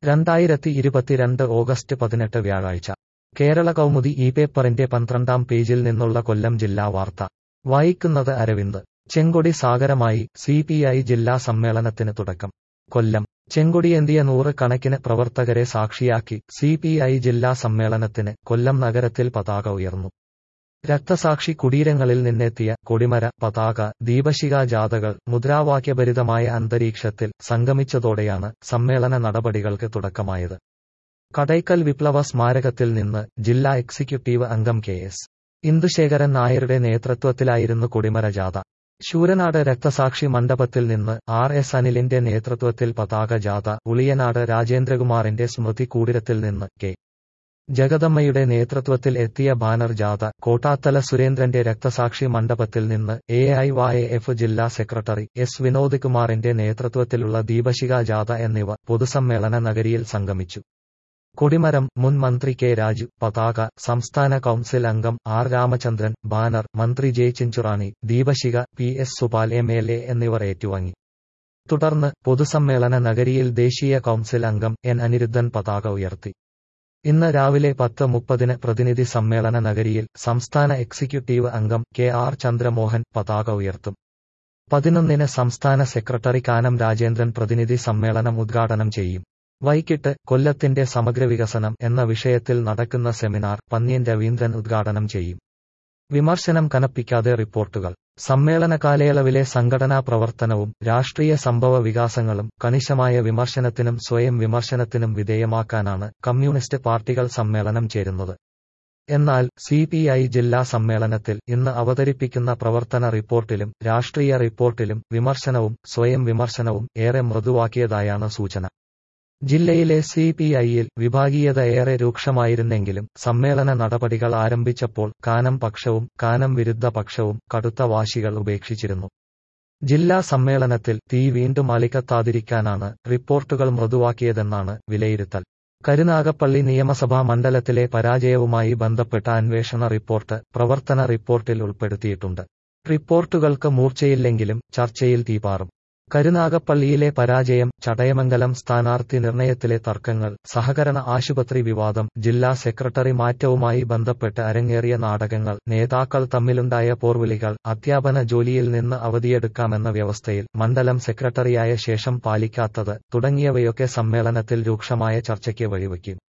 രണ്ടായിരത്തി ഇരുപത്തിരണ്ട് ഓഗസ്റ്റ് പതിനെട്ട് വ്യാഴാഴ്ച കേരള കൗമുദി ഈ പേപ്പറിന്റെ പന്ത്രണ്ടാം പേജിൽ നിന്നുള്ള കൊല്ലം ജില്ലാ വാർത്ത വായിക്കുന്നത് അരവിന്ദ് ചെങ്കൊടി സാഗരമായി സി പി ഐ ജില്ലാ സമ്മേളനത്തിന് തുടക്കം കൊല്ലം ചെങ്കൊടിയേന്തിയ നൂറ് കണക്കിന് പ്രവർത്തകരെ സാക്ഷിയാക്കി സി പി ഐ ജില്ലാ സമ്മേളനത്തിന് കൊല്ലം നഗരത്തിൽ പതാക ഉയർന്നു രക്തസാക്ഷി കുടീരങ്ങളിൽ നിന്നെത്തിയ കൊടിമര പതാക ദീപശിഖാ ജാഥകൾ മുദ്രാവാക്യഭരിതമായ അന്തരീക്ഷത്തിൽ സംഗമിച്ചതോടെയാണ് സമ്മേളന നടപടികൾക്ക് തുടക്കമായത് കടയ്ക്കൽ വിപ്ലവ സ്മാരകത്തിൽ നിന്ന് ജില്ലാ എക്സിക്യൂട്ടീവ് അംഗം കെ എസ് ഇന്ദുശേഖരൻ നായരുടെ നേതൃത്വത്തിലായിരുന്നു കൊടിമര ജാഥ ശൂരനാട് രക്തസാക്ഷി മണ്ഡപത്തിൽ നിന്ന് ആർ എസ് അനിലിന്റെ നേതൃത്വത്തിൽ പതാക ജാഥ ഉളിയനാട് രാജേന്ദ്രകുമാറിന്റെ സ്മൃതി കൂടിരത്തിൽ നിന്ന് കെ ജഗദമ്മയുടെ നേതൃത്വത്തിൽ എത്തിയ ബാനർ ജാഥ കോട്ടാത്തല സുരേന്ദ്രന്റെ രക്തസാക്ഷി മണ്ഡപത്തിൽ നിന്ന് എ ഐ വായ എഫ് ജില്ലാ സെക്രട്ടറി എസ് വിനോദ് കുമാറിന്റെ നേതൃത്വത്തിലുള്ള ദീപശിഖ ജാഥ എന്നിവ പൊതുസമ്മേളന നഗരിയിൽ സംഗമിച്ചു കൊടിമരം മുൻ മന്ത്രി കെ രാജു പതാക സംസ്ഥാന കൌൺസിൽ അംഗം ആർ രാമചന്ദ്രൻ ബാനർ മന്ത്രി ജെ ചിഞ്ചുറാണി ദീപശിഖ P S Supal M L A എന്നിവർ ഏറ്റുവാങ്ങി തുടർന്ന് പൊതുസമ്മേളന നഗരിയിൽ ദേശീയ കൌൺസിൽ അംഗം എൻ അനിരുദ്ധൻ പതാക ഉയർത്തി ഇന്ന് രാവിലെ പത്ത് മുപ്പതിന് പ്രതിനിധി സമ്മേളന നഗരിയിൽ സംസ്ഥാന എക്സിക്യൂട്ടീവ് അംഗം കെ ആർ ചന്ദ്രമോഹൻ പതാക ഉയർത്തും പതിനൊന്നിന് സംസ്ഥാന സെക്രട്ടറി കാനം രാജേന്ദ്രൻ പ്രതിനിധി സമ്മേളനം ഉദ്ഘാടനം ചെയ്യും വൈകിട്ട് കൊല്ലത്തിന്റെ സമഗ്ര വികസനം എന്ന വിഷയത്തിൽ നടക്കുന്ന സെമിനാർ പന്ന്യൻ രവീന്ദ്രൻ ഉദ്ഘാടനം ചെയ്യും വിമർശനം കനപ്പിക്കാതെ റിപ്പോർട്ടുകൾ സമ്മേളന കാലയളവിലെ സംഘടനാ പ്രവർത്തനവും രാഷ്ട്രീയ സംഭവ വികാസങ്ങളും കണിശമായ വിമർശനത്തിനും സ്വയം വിമർശനത്തിനും വിധേയമാക്കാനാണ് കമ്മ്യൂണിസ്റ്റ് പാർട്ടികൾ സമ്മേളനം ചേരുന്നത് എന്നാൽ സി പി ഐ ജില്ലാ സമ്മേളനത്തിൽ ഇന്ന് അവതരിപ്പിക്കുന്ന പ്രവർത്തന റിപ്പോർട്ടിലും രാഷ്ട്രീയ റിപ്പോർട്ടിലും വിമർശനവും സ്വയം വിമർശനവും ഏറെ മൃദുവാക്കിയതായാണ് സൂചന ജില്ലയിലെ സി പി ഐയിൽ വിഭാഗീയത ഏറെ രൂക്ഷമായിരുന്നെങ്കിലും സമ്മേളന നടപടികൾ ആരംഭിച്ചപ്പോൾ കാനം പക്ഷവും കാനം വിരുദ്ധ പക്ഷവും കടുത്ത വാശികൾ ഉപേക്ഷിച്ചിരുന്നു ജില്ലാ സമ്മേളനത്തിൽ തീ വീണ്ടും അളിക്കത്താതിരിക്കാനാണ് റിപ്പോർട്ടുകൾ മൃദുവാക്കിയതെന്നാണ് വിലയിരുത്തൽ കരുനാഗപ്പള്ളി നിയമസഭാ മണ്ഡലത്തിലെ പരാജയവുമായി ബന്ധപ്പെട്ട അന്വേഷണ റിപ്പോർട്ട് പ്രവർത്തന റിപ്പോർട്ടിൽ ഉൾപ്പെടുത്തിയിട്ടുണ്ട് റിപ്പോർട്ടുകൾക്ക് മൂർച്ചയില്ലെങ്കിലും ചർച്ചയിൽ തീപാറും കരുനാഗപ്പള്ളിയിലെ പരാജയം ചടയമംഗലം സ്ഥാനാർത്ഥി നിർണയത്തിലെ തർക്കങ്ങൾ സഹകരണ ആശുപത്രി വിവാദം ജില്ലാ സെക്രട്ടറി മാറ്റവുമായി ബന്ധപ്പെട്ട് അരങ്ങേറിയ നാടകങ്ങൾ നേതാക്കൾ തമ്മിലുണ്ടായ പോർവിളികൾ അധ്യാപന ജോലിയിൽ നിന്ന് അവധിയെടുക്കാമെന്ന വ്യവസ്ഥയിൽ മണ്ഡലം സെക്രട്ടറിയായ ശേഷം പാലിക്കാത്തത് തുടങ്ങിയവയൊക്കെ സമ്മേളനത്തിൽ രൂക്ഷമായ ചർച്ചയ്ക്ക് വഴിവെക്കും